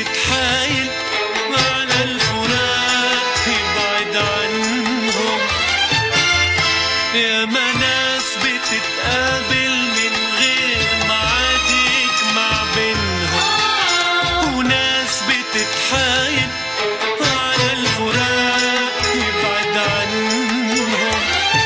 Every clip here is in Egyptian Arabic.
بتتحايل على الفراق يبعد عنهم يا ما ناس بتتقابل من غير ميعاد يجمع بينهم وناس بتتحايل على الفراق يبعد عنهم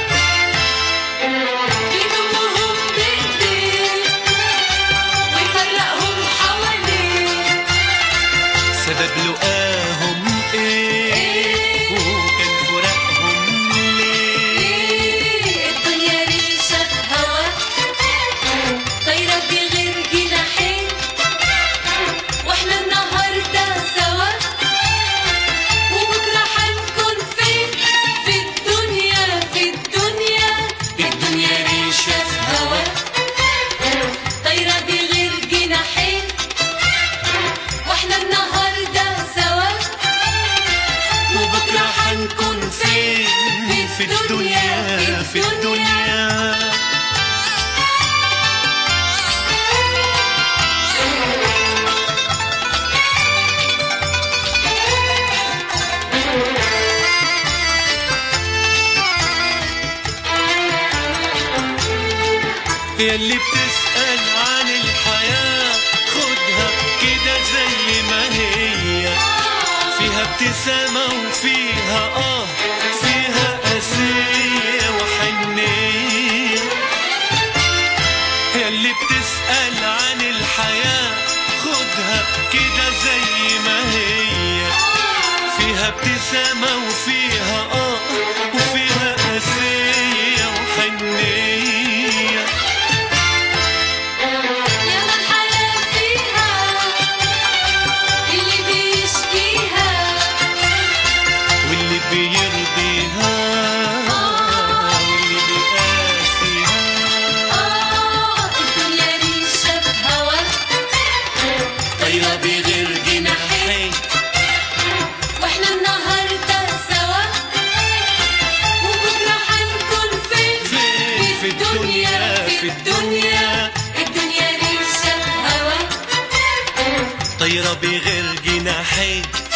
بيضمهم بايديه ويفرقهم حواليه سبب لقاهم ايه وكان فراقهم ليه الدنيا ريشة في هوا طايرة بغير جناحين واحنا النهاردة سوا وبكرة حنكون فين في الدنيا في الدنيا الدنيا ريشة في هوا طايرة بغير جناحين واحنا النهاردة سوا وبكرة حنكون فين في الدنيا في الدنيا ياللي بتسأل عن الحياة خدها كده زي ما هي فيها ابتسامة وفيها آه فيها قاسية وحنية ياللي بتسأل عن الحياة خدها كده زي ما هي فيها ابتسامة وفيها آه وفيها قاسية وحنية ياما الحياة فيها اللي بيشكيها واللي بيرضيها واللي بيقاسيها آه الدنيا ريشة في هوا طايرة بغير جناحين واحنا النهاردة سوا وبكرة حنكون فين فين في الدنيا في الدنيا الدنيا ريشة في هوا طايرة بغير جناحين